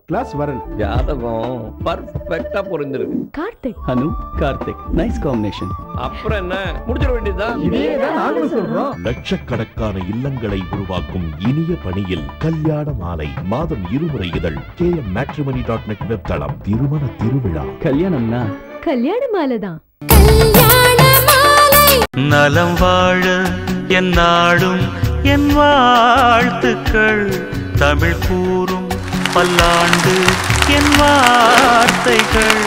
class வரன் ஜாதகம் பர்ஃபெக்டா பொருந்திருக்கு கார்த்திக் அனு கார்த்திக் நைஸ் காம்பினேஷன் அப்புறம் என்ன முடிச்சிட வேண்டியதுதான் இதே தான் நாங்களும் சொல்றோம் லட்சக்கணக்கான இல்லங்களை உருவாக்கும் இனிய பணியில் கல்யாண மாலை மாதம் இருமுறை இதழ் K M matrimony dot net வெப்தளம் திருமண திருவிழா கல்யாணம்னா கல்யாண மாலை தான் நலம் வாழ என் நாடும் என் வாழ்த்துக்கள் தமிழ் கூறும் பல்லாண்டு என் வார்த்தைகள்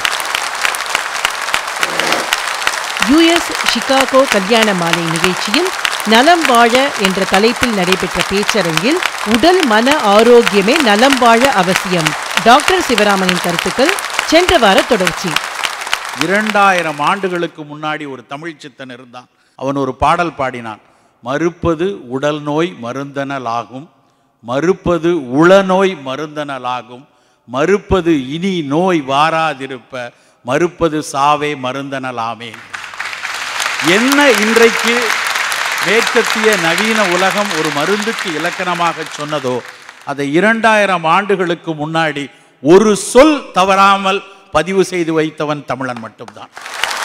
யுஎஸ் சிகாகோ கல்யாண மாலை நிகழ்ச்சியில் நலம் வாழ என்ற தலைப்பில் நடைபெற்ற பேச்சரங்கில் உடல் மன ஆரோக்கியமே நலம் வாழ அவசியம் டாக்டர் சிவராமனின் கருத்துக்கள் சென்ற வார தொடர்ச்சி இரண்டாயிரம் ஆண்டுகளுக்கு முன்னாடி ஒரு தமிழ் சித்தன் இருந்தான் அவன் ஒரு பாடல் பாடினான் மறுப்பது உடல் நோய் மருந்தனலாகும் மறுப்பது உளநோய் மருந்தனலாகும் மறுப்பது இனி நோய் வாராதிருப்ப மறுப்பது சாவே மருந்தனலாமே என்ன இன்றைக்கு மேற்கத்திய நவீன உலகம் ஒரு மருந்துக்கு இலக்கணமாக சொன்னதோ அதை இரண்டாயிரம் ஆண்டுகளுக்கு முன்னாடி ஒரு சொல் தவறாமல் பதிவு செய்து வைத்தவன் தமிழன் மட்டும்தான்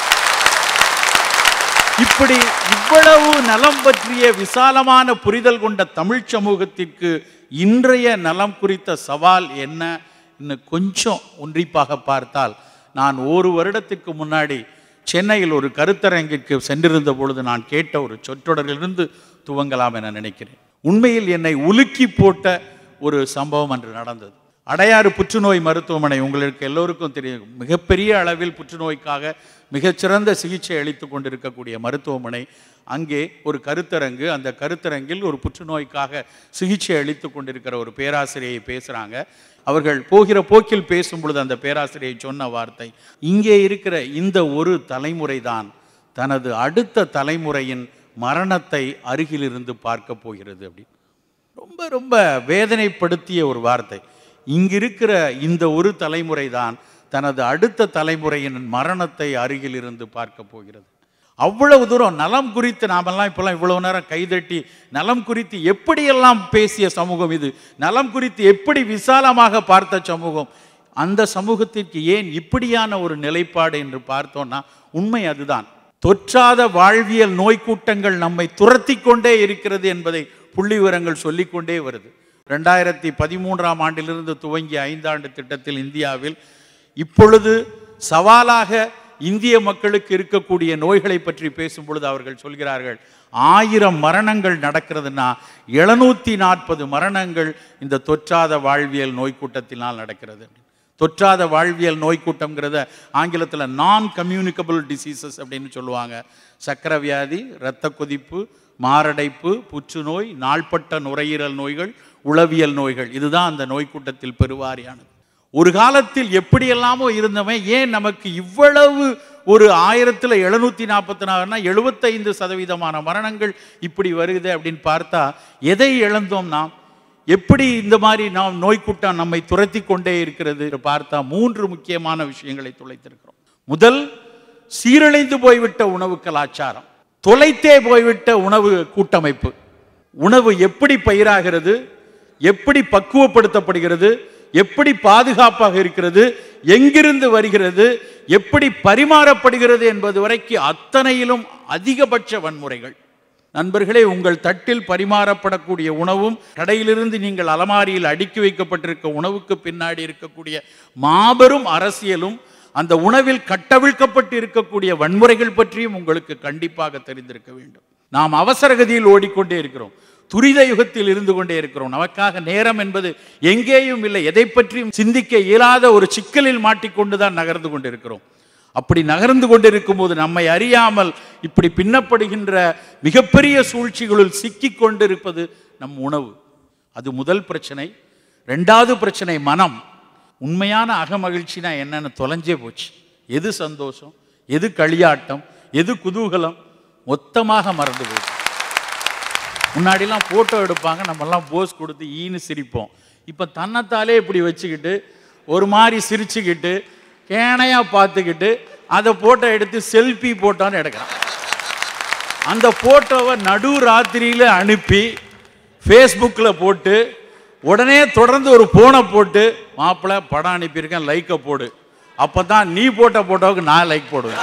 இப்படி இவ்வளவு நலம் பற்றிய விசாலமான புரிதல் கொண்ட தமிழ் சமூகத்திற்கு இன்றைய நலம் குறித்த சவால் என்ன இன்னும் கொஞ்சம் உன்னிப்பாக பார்த்தால் நான் ஒரு வருடத்திற்கு முன்னாடி சென்னையில் ஒரு கருத்தரங்கிற்கு சென்றிருந்த பொழுது நான் கேட்ட ஒரு சொற்றொடரிலிருந்து துவங்கலாம் என நினைக்கிறேன் உண்மையில் என்னை உலுக்கி போட்ட ஒரு சம்பவம் அன்று நடந்தது அடையாறு புற்றுநோய் மருத்துவமனை உங்களுக்கு எல்லோருக்கும் தெரியும் மிகப்பெரிய அளவில் புற்றுநோய்க்காக மிகச்சிறந்த சிகிச்சை அளித்து கொண்டிருக்கக்கூடிய மருத்துவமனை அங்கே ஒரு கருத்தரங்கு அந்த கருத்தரங்கில் ஒரு புற்றுநோய்க்காக சிகிச்சை அளித்து கொண்டிருக்கிற ஒரு பேராசிரியை பேசுகிறாங்க அவர்கள் போகிற போக்கில் பேசும் பொழுது அந்த பேராசிரியை சொன்ன வார்த்தை இங்கே இருக்கிற இந்த ஒரு தலைமுறை தான் தனது அடுத்த தலைமுறையின் மரணத்தை அருகிலிருந்து பார்க்க போகிறது அப்படி ரொம்ப ரொம்ப வேதனைப்படுத்திய ஒரு வார்த்தை இங்கிருக்கிற இந்த ஒரு தலைமுறை தான் தனது அடுத்த தலைமுறையின் மரணத்தை அருகில் இருந்து பார்க்க போகிறது அவ்வளவு தூரம் நலம் குறித்து நாமெல்லாம் இப்பெல்லாம் இவ்வளவு நேரம் கைதட்டி நலம் குறித்து எப்படியெல்லாம் பேசிய சமூகம் இது நலம் குறித்து எப்படி விசாலமாக பார்த்த சமூகம் அந்த சமூகத்திற்கு ஏன் இப்படியான ஒரு நிலைப்பாடு என்று பார்த்தோம்னா உண்மை அதுதான் தொற்றாத வாழ்வியல் நோய் கூட்டங்கள் நம்மை துரத்தி கொண்டே இருக்கிறது என்பதை புள்ளி விவரங்கள் சொல்லிக்கொண்டே வருது ரெண்டாயிரத்தி பதிமூன்றாம் ஆண்டிலிருந்து துவங்கிய ஐந்தாண்டு திட்டத்தில் இந்தியாவில் இப்பொழுது சவாலாக இந்திய மக்களுக்கு இருக்கக்கூடிய நோய்களை பற்றி பேசும் பொழுது அவர்கள் சொல்கிறார்கள் ஆயிரம் மரணங்கள் நடக்கிறதுனா எழுநூத்தி நாற்பது மரணங்கள் இந்த தொற்றாத வாழ்வியல் நோய் கூட்டத்தினால் நடக்கிறது தொற்றாத வாழ்வியல் நோய் கூட்டம்ங்கிறத ஆங்கிலத்தில் நான் கம்யூனிகபிள் டிசீசஸ் அப்படின்னு சொல்லுவாங்க சக்கரை வியாதி இரத்த கொதிப்பு மாரடைப்பு புற்றுநோய் நாள்பட்ட நுரையீரல் நோய்கள் உளவியல் நோய்கள் இதுதான் அந்த நோய் கூட்டத்தில் பெருவாரியானது ஒரு காலத்தில் எப்படியெல்லாமோ இருந்தவன் ஏன் நமக்கு இவ்வளவு ஒரு ஆயிரத்தில் எழுநூற்றி நாற்பத்தி நாலுனா எழுபத்தைந்து சதவீதமான மரணங்கள் இப்படி வருகுது அப்படின்னு பார்த்தா எதை இழந்தோம் நாம் எப்படி இந்த மாதிரி நாம் நோய் கூட்டம் நம்மை துரத்தி கொண்டே இருக்கிறது என்று பார்த்தா மூன்று முக்கியமான விஷயங்களை துளைத்திருக்கிறோம் முதல் சீரழிந்து போய்விட்ட உணவு கலாச்சாரம் தொலைத்தே போய்விட்ட உணவு கூட்டமைப்பு உணவு எப்படி பயிராகிறது எப்படி பக்குவப்படுத்தப்படுகிறது எப்படி பாதுகாப்பாக இருக்கிறது எங்கிருந்து வருகிறது எப்படி பரிமாறப்படுகிறது என்பது வரைக்கும் அத்தனையிலும் அதிகபட்ச வன்முறைகள் நண்பர்களே உங்கள் தட்டில் பரிமாறப்படக்கூடிய உணவும் கடையிலிருந்து நீங்கள் அலமாரியில் அடுக்கி வைக்கப்பட்டிருக்க உணவுக்கு பின்னாடி இருக்கக்கூடிய மாபெரும் அரசியலும் அந்த உணவில் கட்டவிழ்க்கப்பட்டு இருக்கக்கூடிய வன்முறைகள் பற்றியும் உங்களுக்கு கண்டிப்பாக தெரிந்திருக்க வேண்டும் நாம் அவசரகதியில் ஓடிக்கொண்டே இருக்கிறோம் துரித யுகத்தில் இருந்து கொண்டே இருக்கிறோம் நமக்காக நேரம் என்பது எங்கேயும் இல்லை எதை பற்றியும் சிந்திக்க இயலாத ஒரு சிக்கலில் மாட்டிக்கொண்டுதான் நகர்ந்து கொண்டிருக்கிறோம் அப்படி நகர்ந்து கொண்டிருக்கும் போது நம்மை அறியாமல் இப்படி பின்னப்படுகின்ற மிகப்பெரிய சூழ்ச்சிகளுள் சிக்கி கொண்டிருப்பது நம் உணவு அது முதல் பிரச்சனை ரெண்டாவது பிரச்சனை மனம் உண்மையான அகமகிழ்ச்சினா என்னன்னு தொலைஞ்சே போச்சு எது சந்தோஷம் எது களியாட்டம் எது குதூகலம் மொத்தமாக மறந்து போச்சு முன்னாடிலாம் ஃபோட்டோ எடுப்பாங்க நம்மெல்லாம் போஸ் கொடுத்து ஈன்னு சிரிப்போம் இப்போ தன்னைத்தாலே இப்படி வச்சுக்கிட்டு ஒரு மாதிரி சிரிச்சுக்கிட்டு கேனையாக பார்த்துக்கிட்டு அதை ஃபோட்டோ எடுத்து செல்ஃபி போட்டோன்னு எடுக்கிறான் அந்த ஃபோட்டோவை நடு ராத்திரியில் அனுப்பி ஃபேஸ்புக்கில் போட்டு உடனே தொடர்ந்து ஒரு போனை போட்டு மாப்பிள்ளை படம் அனுப்பியிருக்கேன் லைக்கை போடு அப்பதான் நீ போட்ட போட்டோவுக்கு நான் லைக் போடுவேன்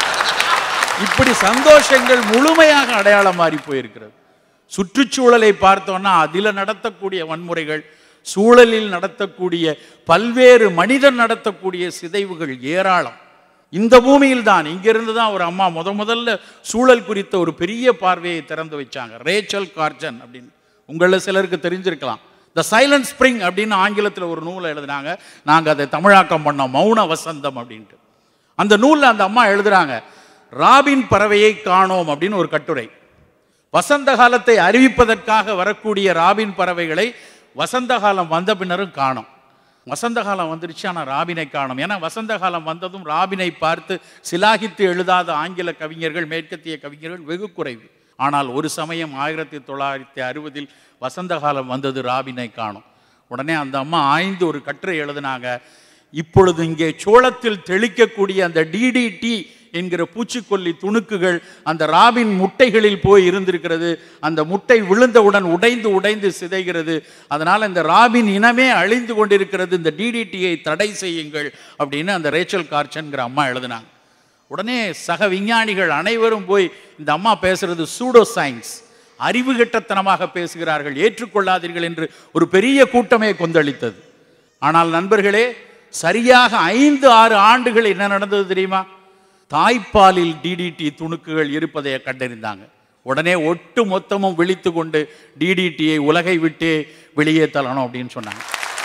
இப்படி சந்தோஷங்கள் முழுமையாக அடையாளம் மாறி போயிருக்கிறது சுற்றுச்சூழலை பார்த்தோம்னா அதில் நடத்தக்கூடிய வன்முறைகள் சூழலில் நடத்தக்கூடிய பல்வேறு மனிதன் நடத்தக்கூடிய சிதைவுகள் ஏராளம் இந்த பூமியில் தான் இங்கிருந்து தான் ஒரு அம்மா முத முதல்ல சூழல் குறித்த ஒரு பெரிய பார்வையை திறந்து வச்சாங்க ரேச்சல் கார்ஜன் அப்படின்னு உங்களில் சிலருக்கு தெரிஞ்சிருக்கலாம் த சைலண்ட் ஸ்ப்ரிங் அப்படின்னு ஆங்கிலத்தில் ஒரு நூலை எழுதினாங்க நாங்கள் அதை தமிழாக்கம் பண்ணோம் மௌன வசந்தம் அப்படின்ட்டு அந்த நூலில் அந்த அம்மா எழுதுறாங்க ராபின் பறவையை காணோம் அப்படின்னு ஒரு கட்டுரை வசந்த காலத்தை அறிவிப்பதற்காக வரக்கூடிய ராபின் பறவைகளை வசந்த காலம் வந்த பின்னரும் காணோம் வசந்த காலம் வந்துருச்சு ஆனால் ராபினை காணோம் ஏன்னா வசந்த காலம் வந்ததும் ராபினை பார்த்து சிலாகித்து எழுதாத ஆங்கில கவிஞர்கள் மேற்கத்திய கவிஞர்கள் வெகு குறைவு ஆனால் ஒரு சமயம் ஆயிரத்தி தொள்ளாயிரத்தி அறுபதில் வசந்த காலம் வந்தது ராபினை காணோம் உடனே அந்த அம்மா ஆய்ந்து ஒரு கட்டுரை எழுதினாங்க இப்பொழுது இங்கே சோளத்தில் தெளிக்கக்கூடிய அந்த டிடிடி என்கிற பூச்சிக்கொல்லி துணுக்குகள் அந்த ராபின் முட்டைகளில் போய் இருந்திருக்கிறது அந்த முட்டை விழுந்தவுடன் உடைந்து உடைந்து சிதைகிறது அதனால் இந்த ராபின் இனமே அழிந்து கொண்டிருக்கிறது இந்த டிடிடியை தடை செய்யுங்கள் அப்படின்னு அந்த ரேச்சல் கார்ச்சன்கிற அம்மா எழுதினாங்க உடனே சக விஞ்ஞானிகள் அனைவரும் போய் இந்த அம்மா பேசுறது சூடோ சயின்ஸ் அறிவுகெட்டத்தனமாக பேசுகிறார்கள் ஏற்றுக்கொள்ளாதீர்கள் என்று ஒரு பெரிய கூட்டமே கொந்தளித்தது ஆனால் நண்பர்களே சரியாக ஐந்து ஆறு ஆண்டுகள் என்ன நடந்தது தெரியுமா தாய்ப்பாலில் டிடிடி துணுக்குகள் இருப்பதை கண்டறிந்தாங்க உடனே ஒட்டு மொத்தமும் விழித்து கொண்டு டிடிடியை உலகை விட்டு வெளியே தள்ளணும் அப்படின்னு சொன்னாங்க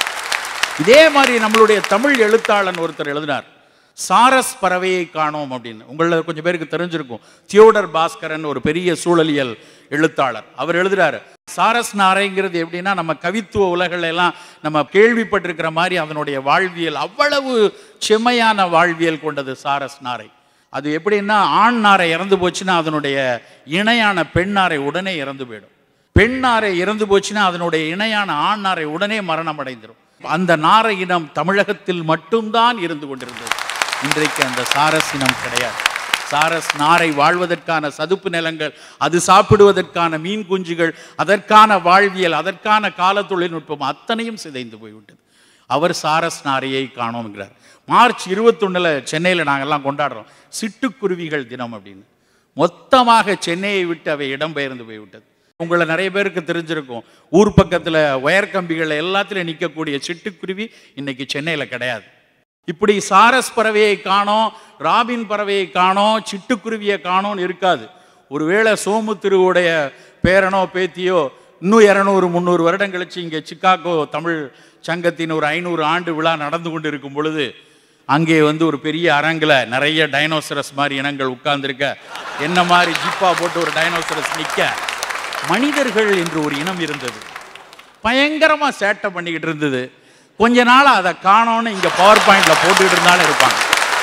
இதே மாதிரி நம்மளுடைய தமிழ் எழுத்தாளன் ஒருத்தர் எழுதினார் சாரஸ் பறவையை காணோம் அப்படின்னு உங்களில் கொஞ்சம் பேருக்கு தெரிஞ்சிருக்கும் தியோடர் பாஸ்கரன் ஒரு பெரிய சூழலியல் எழுத்தாளர் அவர் எழுதுறாரு சாரஸ் நாரைங்கிறது எப்படின்னா நம்ம கவித்துவ உலகில் எல்லாம் நம்ம கேள்விப்பட்டிருக்கிற மாதிரி அதனுடைய வாழ்வியல் அவ்வளவு செம்மையான வாழ்வியல் கொண்டது சாரஸ் நாரை அது எப்படின்னா ஆண் நாரை இறந்து போச்சுன்னா அதனுடைய இணையான பெண் நாரை உடனே இறந்து போயிடும் பெண் நாரை இறந்து போச்சுன்னா அதனுடைய இணையான ஆண் நாரை உடனே மரணம் அடைந்துடும் அந்த நாரை இனம் தமிழகத்தில் மட்டும்தான் இருந்து கொண்டிருந்தது இன்றைக்கு அந்த சாரஸ் இனம் கிடையாது சாரஸ் நாரை வாழ்வதற்கான சதுப்பு நிலங்கள் அது சாப்பிடுவதற்கான மீன் குஞ்சுகள் அதற்கான வாழ்வியல் அதற்கான கால தொழில்நுட்பம் அத்தனையும் சிதைந்து போய்விட்டது அவர் சாரஸ் நாரையை காணோம்ங்கிறார் மார்ச் இருபத்தொன்னில் சென்னையில் நாங்கள்லாம் கொண்டாடுறோம் சிட்டுக்குருவிகள் தினம் அப்படின்னு மொத்தமாக சென்னையை விட்டு அவை இடம்பெயர்ந்து போய்விட்டது உங்களை நிறைய பேருக்கு தெரிஞ்சிருக்கும் ஊர் பக்கத்தில் ஒயர் கம்பிகள் எல்லாத்துலையும் நிற்கக்கூடிய சிட்டுக்குருவி இன்னைக்கு சென்னையில் கிடையாது இப்படி சாரஸ் பறவையை காணோம் ராபின் பறவையை காணோம் சிட்டுக்குருவியை காணோம்னு இருக்காது ஒருவேளை சோமு திருவுடைய பேரனோ பேத்தியோ இன்னும் இரநூறு முந்நூறு வருடம் கழிச்சு இங்கே சிக்காகோ தமிழ் சங்கத்தின் ஒரு ஐநூறு ஆண்டு விழா நடந்து கொண்டு இருக்கும் பொழுது அங்கே வந்து ஒரு பெரிய அரங்கில் நிறைய டைனோசரஸ் மாதிரி இனங்கள் உட்கார்ந்திருக்க என்ன மாதிரி ஜிப்பா போட்டு ஒரு டைனோசரஸ் நிற்க மனிதர்கள் என்று ஒரு இனம் இருந்தது பயங்கரமாக சேட்டை பண்ணிக்கிட்டு இருந்தது கொஞ்ச நாள் அதை காணோன்னு இங்கே பவர் பாயிண்ட்ல போட்டுக்கிட்டு இருந்தாலும் இருப்பாங்க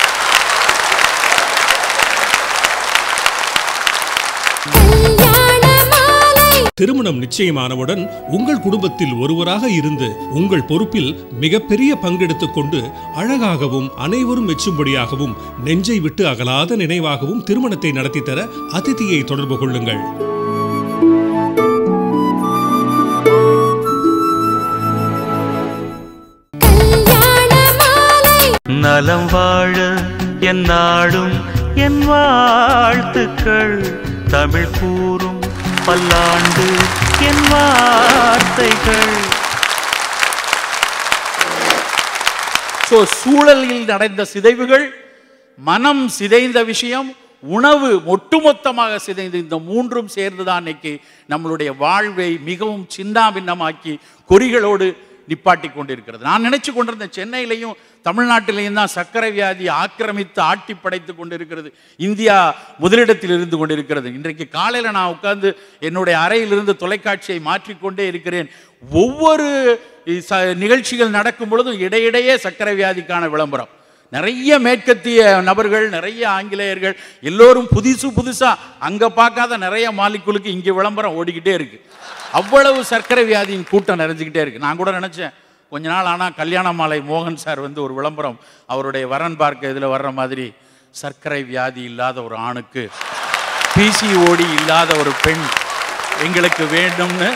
திருமணம் நிச்சயமானவுடன் உங்கள் குடும்பத்தில் ஒருவராக இருந்து உங்கள் பொறுப்பில் மிகப்பெரிய பங்கெடுத்துக் கொண்டு அழகாகவும் அனைவரும் மெச்சும்படியாகவும் நெஞ்சை விட்டு அகலாத நினைவாகவும் திருமணத்தை நடத்தி தர அதிதியை தொடர்பு கொள்ளுங்கள் நலம் வாழ என் நாடும் என் வாழ்த்துக்கள் தமிழ் கூறும் பல்லாண்டு என் வார்த்தைகள் ஸோ சூழலில் நடந்த சிதைவுகள் மனம் சிதைந்த விஷயம் உணவு ஒட்டுமொத்தமாக சிதைந்து இந்த மூன்றும் சேர்ந்துதான் இன்னைக்கு நம்மளுடைய வாழ்வை மிகவும் சின்னாபின்னமாக்கி கொறிகளோடு நிப்பாட்டி கொண்டிருக்கிறது நான் நினைச்சு கொண்டிருந்தேன் சென்னையிலையும் தமிழ்நாட்டிலையும் தான் சர்க்கரை வியாதி ஆக்கிரமித்து ஆட்டி படைத்து கொண்டிருக்கிறது இந்தியா முதலிடத்தில் இருந்து கொண்டிருக்கிறது இன்றைக்கு காலையில் நான் உட்கார்ந்து என்னுடைய அறையிலிருந்து தொலைக்காட்சியை மாற்றிக்கொண்டே இருக்கிறேன் ஒவ்வொரு ச- நிகழ்ச்சிகள் நடக்கும் பொழுதும் இடையிடையே சர்க்கரை வியாதிக்கான விளம்பரம் நிறைய மேற்கத்திய நபர்கள் நிறைய ஆங்கிலேயர்கள் எல்லோரும் புதுசு புதுசா அங்க பார்க்காத நிறைய மாலிக்குலுக்கு இங்க விளம்பரம் ஓடிக்கிட்டே இருக்கு அவ்வளவு சர்க்கரை வியாதியின் கூட்டம் நிறைஞ்சுக்கிட்டே இருக்கு நான் கூட நினைச்சேன் கொஞ்ச நாள் ஆனால் கல்யாண மாலை மோகன் சார் வந்து ஒரு விளம்பரம் அவருடைய வரன் பார்க்க இதில் வர்ற மாதிரி சர்க்கரை வியாதி இல்லாத ஒரு ஆணுக்கு பிசிஓடி இல்லாத ஒரு பெண் எங்களுக்கு வேண்டும்னு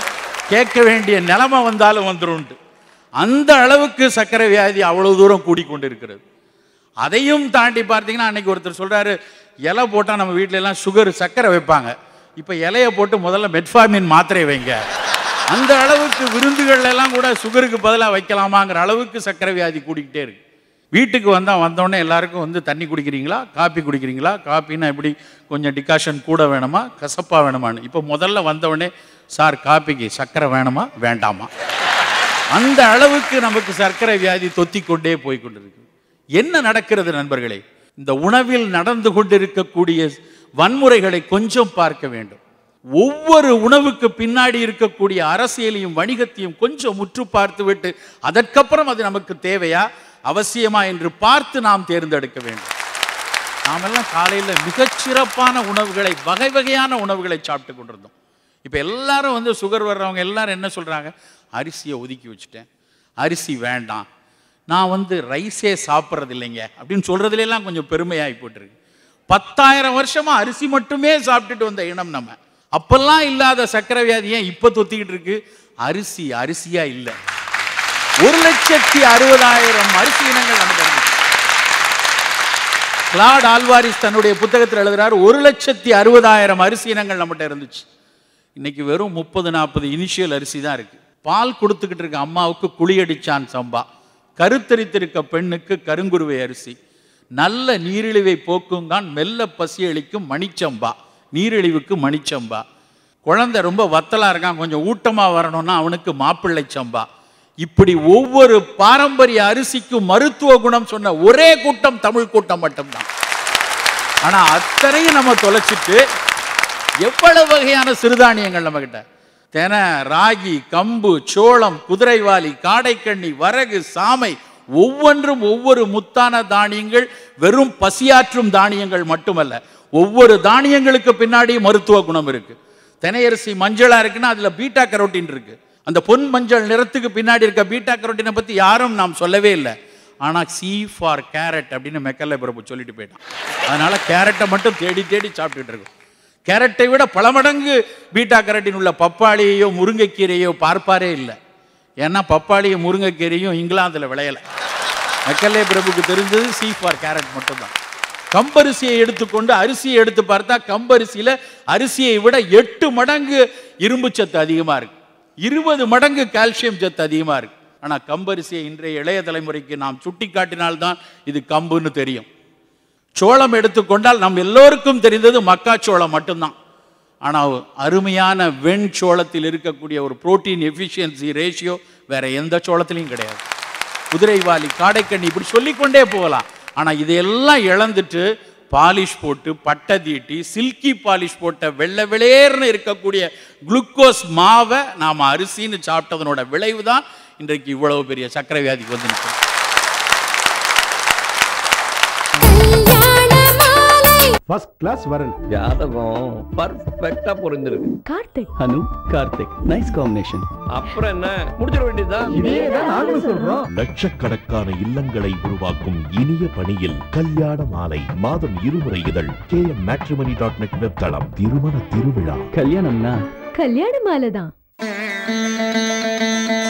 கேட்க வேண்டிய நிலைமை வந்தாலும் வந்துரும்ட்டு அந்த அளவுக்கு சர்க்கரை வியாதி அவ்வளவு தூரம் கூடிக்கொண்டு இருக்கிறது அதையும் தாண்டி பார்த்தீங்கன்னா அன்னைக்கு ஒருத்தர் சொல்றாரு இலை போட்டால் நம்ம வீட்ல எல்லாம் சுகர் சர்க்கரை வைப்பாங்க இப்போ இலையை போட்டு முதல்ல மெட்ஃபார்மின் மாத்திரை வைங்க அந்த அளவுக்கு விருந்துகள்ல எல்லாம் கூட சுகருக்கு பதிலாக வைக்கலாமாங்கிற அளவுக்கு சர்க்கரை வியாதி கூடிக்கிட்டே இருக்கு வீட்டுக்கு வந்தால் வந்தோடனே எல்லாருக்கும் வந்து தண்ணி குடிக்கிறீங்களா காப்பி குடிக்கிறீங்களா காப்பின்னா எப்படி கொஞ்சம் டிகாஷன் கூட வேணுமா கசப்பா வேணுமான்னு இப்போ முதல்ல வந்தவுடனே சார் காப்பிக்கு சர்க்கரை வேணுமா வேண்டாமா அந்த அளவுக்கு நமக்கு சர்க்கரை வியாதி தொத்திக் கொண்டே போய் கொண்டிருக்கு என்ன நடக்கிறது நண்பர்களே இந்த உணவில் நடந்து கொண்டிருக்கக்கூடிய வன்முறைகளை கொஞ்சம் பார்க்க வேண்டும் ஒவ்வொரு உணவுக்கு பின்னாடி இருக்கக்கூடிய அரசியலையும் வணிகத்தையும் கொஞ்சம் முற்று பார்த்துவிட்டு அதற்கப்புறம் அது நமக்கு தேவையா அவசியமா என்று பார்த்து நாம் தேர்ந்தெடுக்க வேண்டும் நாமெல்லாம் காலையில் மிகச்சிறப்பான உணவுகளை வகை வகையான உணவுகளை சாப்பிட்டு கொண்டிருந்தோம் இப்போ எல்லாரும் வந்து சுகர் வர்றவங்க எல்லாரும் என்ன சொல்கிறாங்க அரிசியை ஒதுக்கி வச்சுட்டேன் அரிசி வேண்டாம் நான் வந்து ரைஸே சாப்பிட்றது இல்லைங்க அப்படின்னு சொல்கிறதுலாம் கொஞ்சம் பெருமையாகி போட்டிருக்கு பத்தாயிரம் வருஷமா அரிசி மட்டுமே சாப்பிட்டுட்டு வந்த இனம் நம்ம அப்பெல்லாம் இல்லாத சர்க்கரை வியாதி ஏன் இப்போ தொத்திக்கிட்டு இருக்கு அரிசி அரிசியா இல்லை ஒரு லட்சத்தி அறுபதாயிரம் அரிசி இனங்கள் நமக்கு இருந்துச்சு கிளாட் ஆல்வாரிஸ் தன்னுடைய புத்தகத்தில் எழுதுறாரு ஒரு லட்சத்தி அறுபதாயிரம் அரிசி இனங்கள் நம்மகிட்ட இருந்துச்சு இன்னைக்கு வெறும் முப்பது நாற்பது இனிஷியல் அரிசி தான் இருக்கு பால் கொடுத்துக்கிட்டு இருக்க அம்மாவுக்கு குழியடிச்சான் சம்பா கருத்தரித்திருக்க பெண்ணுக்கு கருங்குருவை அரிசி நல்ல நீரிழிவை போக்குங்கான் மெல்ல பசி அளிக்கும் மணிச்சம்பா நீரிழிவுக்கு மணிச்சம்பா குழந்தை ரொம்ப வத்தலா இருக்கான் கொஞ்சம் ஊட்டமா வரணும்னா அவனுக்கு மாப்பிள்ளை சம்பா இப்படி ஒவ்வொரு பாரம்பரிய அரிசிக்கும் மருத்துவ குணம் சொன்ன ஒரே கூட்டம் தமிழ் கூட்டம் மட்டும்தான் ஆனா அத்தனையும் நம்ம தொலைச்சிட்டு எவ்வளவு வகையான சிறுதானியங்கள் நம்ம கிட்ட தென ராகி கம்பு சோளம் குதிரைவாலி காடைக்கண்ணி வரகு சாமை ஒவ்வொன்றும் ஒவ்வொரு முத்தான தானியங்கள் வெறும் பசியாற்றும் தானியங்கள் மட்டுமல்ல ஒவ்வொரு தானியங்களுக்கு பின்னாடி மருத்துவ குணம் இருக்கு தினையரிசி மஞ்சளா இருக்குன்னா அதுல பீட்டா கரோட்டின் இருக்கு அந்த பொன் மஞ்சள் நிறத்துக்கு பின்னாடி இருக்க பீட்டா கரோட்டினை பத்தி யாரும் நாம் சொல்லவே இல்லை ஆனா சி ஃபார் கேரட் அப்படின்னு மெக்கல்ல பிரபு சொல்லிட்டு போயிட்டான் அதனால கேரட்டை மட்டும் தேடி தேடி சாப்பிட்டுட்டு இருக்கோம் கேரட்டை விட பல மடங்கு பீட்டா கேரட்டின் உள்ள பப்பாளியையோ முருங்கைக்கீரையோ பார்ப்பாரே இல்லை ஏன்னா பப்பாளியும் முருங்கைக்கீரையும் இங்கிலாந்தில் விளையலை மெக்கல்லே பிரபுக்கு தெரிஞ்சது சி ஃபார் கேரட் மட்டும்தான் கம்பரிசியை எடுத்துக்கொண்டு அரிசியை எடுத்து பார்த்தா கம்பரிசியில அரிசியை விட எட்டு மடங்கு இரும்பு சத்து அதிகமா இருக்கு இருபது மடங்கு கால்சியம் சத்து அதிகமா இருக்கு ஆனா கம்பரிசியை இன்றைய இளைய தலைமுறைக்கு நாம் சுட்டி காட்டினால்தான் இது கம்புன்னு தெரியும் சோளம் எடுத்துக்கொண்டால் நம் எல்லோருக்கும் தெரிந்தது மக்காச்சோளம் மட்டும்தான் ஆனால் அருமையான வெண் சோளத்தில் இருக்கக்கூடிய ஒரு புரோட்டீன் எஃபிஷியன்சி ரேஷியோ வேற எந்த சோளத்திலையும் கிடையாது குதிரைவாலி காடைக்கண்ணி இப்படி சொல்லிக்கொண்டே போகலாம் ஆனால் இதையெல்லாம் இழந்துட்டு பாலிஷ் போட்டு பட்டை தீட்டி சில்கி பாலிஷ் போட்ட வெள்ளை வெளியேர்னு இருக்கக்கூடிய குளுக்கோஸ் மாவை நாம் அரிசின்னு சாப்பிட்டதனோட விளைவு தான் இன்றைக்கு இவ்வளவு பெரிய சர்க்கரை வியாதிக்கு வந்து நிற்கும் ஃபர்ஸ்ட் கிளாஸ் வரன் ஜாதகம் பர்ஃபெக்டா பொருந்திருக்கு கார்த்திக் அனு கார்த்திக் நைஸ் காம்பினேஷன் அப்புறம் என்ன முடிச்சிட வேண்டியதுதான் நாங்களும் சொல்றோம் லட்சக்கணக்கான இல்லங்களை உருவாக்கும் இனிய பணியில் கல்யாண மாலை மாதம் இருமுறை இதழ் K M matrimony dot net வெப்தளம் திருமண திருவிழா கல்யாணம்னா கல்யாண மாலை தான்